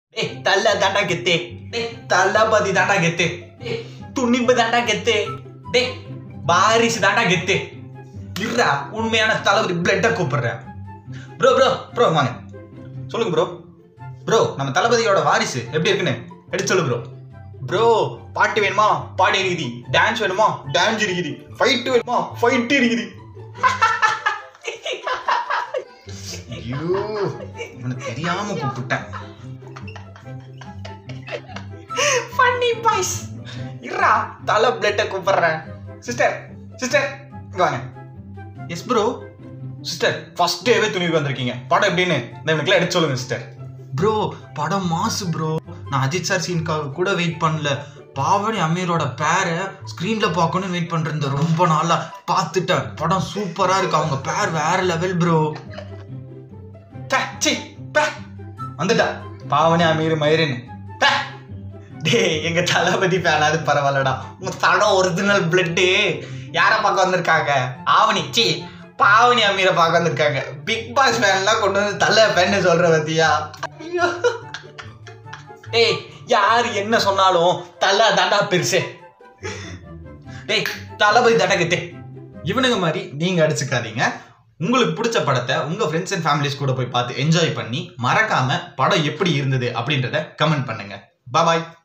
டேய் தள்ள தாண்டா கெத்தே டேய் தளபதி தாண்டா கெத்து டேய் துணிப்பு தாண்டா கெத்து டேய் வாரிசு தாண்டா கெத்து இருடா உண்மையான தளபதி பிளட்டை கூப்பிடுறேன் ப்ரோ ப்ரோ ப்ரோ வாங்க சொல்லுங்க ப்ரோ ப்ரோ நம்ம தளபதியோட வாரிசு எப்படி இருக்குன்னு எடுத்து சொல்லு ப்ரோ ப்ரோ பாட்டு வேணுமா பாட்டு இருக்குது டான்ஸ் வேணுமா டான்ஸ் இருக்குது ஃபைட் வேணுமா ஃபைட் இருக்குது ஐயோ உனக்கு தெரியாம கூப்பிட்டேன் ஃபன்னி பாய்ஸ் இருடா தலை பிளட்டை கூப்பிடுறேன் சிஸ்டர் சிஸ்டர் இங்க வாங்க எஸ் ப்ரோ சிஸ்டர் ஃபர்ஸ்ட் டேவே துணிவுக்கு வந்திருக்கீங்க படம் எப்படின்னு இந்த எனக்குலாம் எடுத்து சொல்லுங்க சிஸ்டர் ப்ரோ படம் மாசு ப்ரோ நான் அஜித் சார் சீனுக்காக கூட வெயிட் பண்ணல பாவனி அமீரோட பேரை ஸ்க்ரீன்ல பார்க்கணும்னு வெயிட் பண்ணிருந்தேன் ரொம்ப நாளா பார்த்துட்டேன் படம் சூப்பரா இருக்கு அவங்க பேர் வேற லெவல் ப்ரோ வந்துட்டா பாவனி அமீர் மயிரின் டேய் எங்க தளபதி ஃபேனாவது பரவாயில்லடா உங்க தடம் ஒரிஜினல் பிளட்டு யாரை பார்க்க வந்திருக்காங்க ஆவணி சி பாவனி அமீரை பார்க்க வந்திருக்காங்க பிக் பாஸ் ஃபேன்லாம் கொண்டு வந்து தலை ஃபேன்னு சொல்ற பத்தியா ஐயோ டேய் யார் என்ன சொன்னாலும் தலை தாண்டா பெருசு டேய் தளபதி தடகத்தே இவனுங்க மாதிரி நீங்க அடிச்சுக்காதீங்க உங்களுக்கு பிடிச்ச படத்தை உங்க ஃப்ரெண்ட்ஸ் அண்ட் ஃபேமிலிஸ் கூட போய் பார்த்து என்ஜாய் பண்ணி மறக்காம படம் எப்படி இருந்தது அப்படின்றத கமெண்ட் பண்ணுங்க பாய்